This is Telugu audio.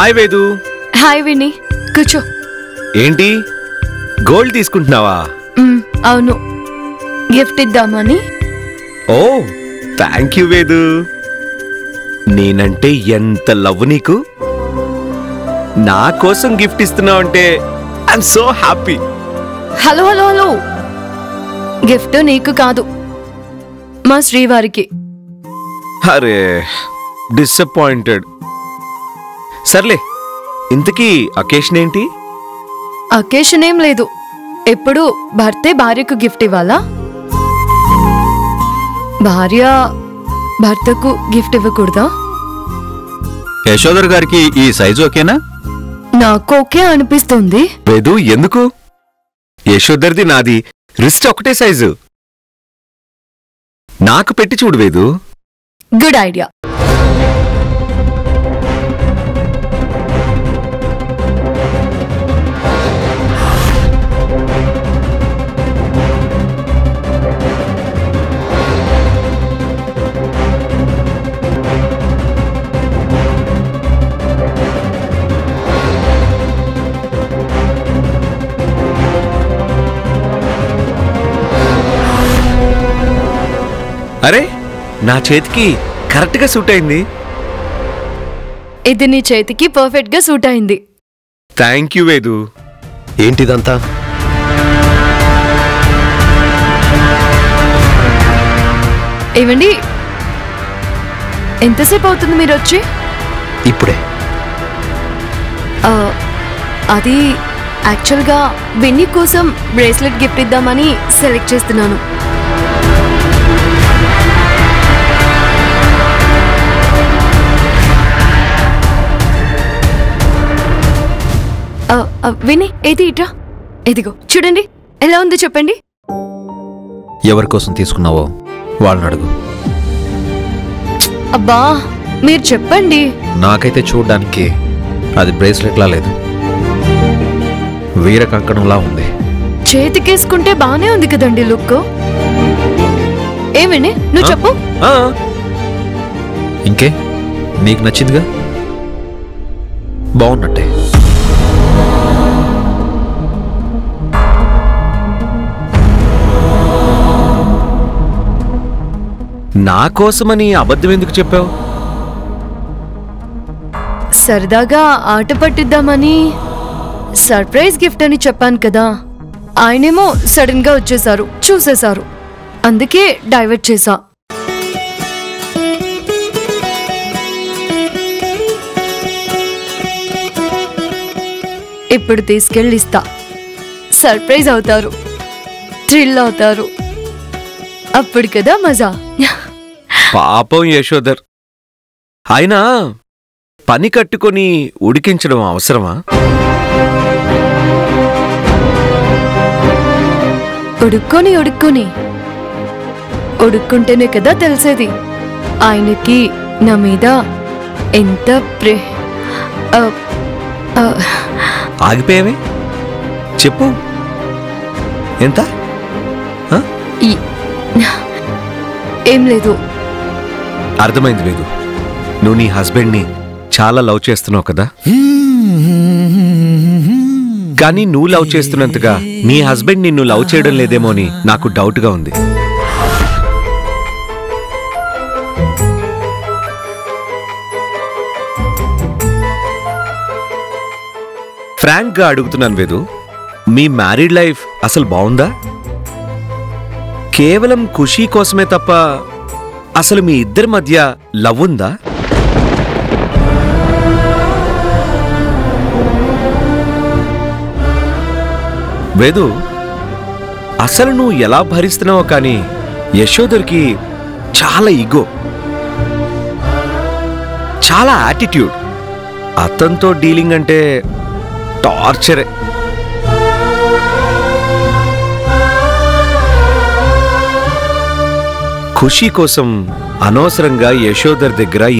హాయ్ వేదు హాయ్ విని కూర్చో ఏంటి గోల్డ్ తీసుకుంటున్నావా మ్, అవును గిఫ్ట్ ఇద్దామని ఓ థ్యాంక్ యూ వేదు నేనంటే ఎంత లవ్ నీకు నా కోసం గిఫ్ట్ ఇస్తున్నావంటే I'm so happy hello hello hello gift నీకు కాదు మా శ్రీవారికి అరే డిసప్పాయింటెడ్ సర్లే ఇంతకీ అకేషన్ ఏంటి అకేషన్ ఏం లేదు ఎప్పుడు భర్తే భార్యకు గిఫ్ట్ ఇవ్వాలా భార్య భర్తకు గిఫ్ట్ ఇవ్వకూడదా యశోదర్ గారికి ఈ సైజు ఓకేనా నాకు ఓకే అనిపిస్తుంది వేదు ఎందుకు యశోదర్ది నాది రిస్ట్ ఒకటే సైజు నాకు పెట్టి చూడు వేదు గుడ్ ఐడియా అరే నా చేతికి కరెక్ట్గా సూట్ అయింది ఇది నీ చేతికి పర్ఫెక్ట్ గా సూట్ అయింది థ్యాంక్ యూ వేదు ఏంటిదంతా ఏవండి ఎంతసేపు అవుతుంది మీరు వచ్చి ఇప్పుడే ఆ, అది యాక్చువల్గా విన్నీ కోసం బ్రేస్లెట్ గిఫ్ట్ ఇద్దామని సెలెక్ట్ చేస్తున్నాను ఆ, ఆ, విన్నీ ఏది ఇట్రా ఇదిగో చూడండి ఎలా ఉందో చెప్పండి ఎవరి కోసం తీసుకున్నావో వాళ్ళని అడుగు అబ్బా మీరు చెప్పండి నాకైతే చూడ్డానికి అది బ్రేస్లెట్లా లేదు వీర కంకణంలా ఉంది చేతికేసుకుంటే బానే ఉంది కదండి లుక్ ఏమండి నువ్వు చెప్పు ఆ, ఇంకే నీకు నచ్చిందిగా బాగున్నట్టే నా కోసమని అబద్ధం ఎందుకు చెప్పావు సరదాగా ఆట పట్టిద్దామని సర్ప్రైజ్ గిఫ్ట్ అని చెప్పాను కదా ఆయనేమో సడన్ గా వచ్చేసారు చూసేశారు అందుకే డైవర్ట్ చేశా ఇప్పుడు తీసుకెళ్ళి ఇస్తా సర్ప్రైజ్ అవుతారు థ్రిల్ అవుతారు అప్పుడు కదా మజా పాపం యశోదర్ అయినా పని కట్టుకొని ఉడికించడం అవసరమా ఉడుక్కొని ఉడుక్కొని ఉడుక్కుంటేనే కదా తెలిసేది ఆయనకి నా మీద ఎంత ప్రే ఆ, ఆ, ఆగిపోయావే చెప్పు ఎంత ఆ? ఈ ఏం లేదు అర్థమైంది లేదు నువ్వు నీ హస్బెండ్ని చాలా లవ్ చేస్తున్నావు కదా కానీ నువ్వు లవ్ చేస్తున్నంతగా నీ హస్బెండ్ నిన్ను లవ్ చేయడం లేదేమో అని నాకు డౌట్గా ఉంది ఫ్రాంక్గా అడుగుతున్నాను వేదు మీ మ్యారీడ్ లైఫ్ అసలు బాగుందా కేవలం ఖుషీ కోసమే తప్ప అసలు మీ ఇద్దరి మధ్య లవ్ ఉందా వేదు అసలు నువ్వు ఎలా భరిస్తున్నావో కానీ యశోదర్కి చాలా ఈగో చాలా యాటిట్యూడ్ అతనితో డీలింగ్ అంటే టార్చరే ఖుషి కోసం అనవసరంగా యశోదర్ దగ్గర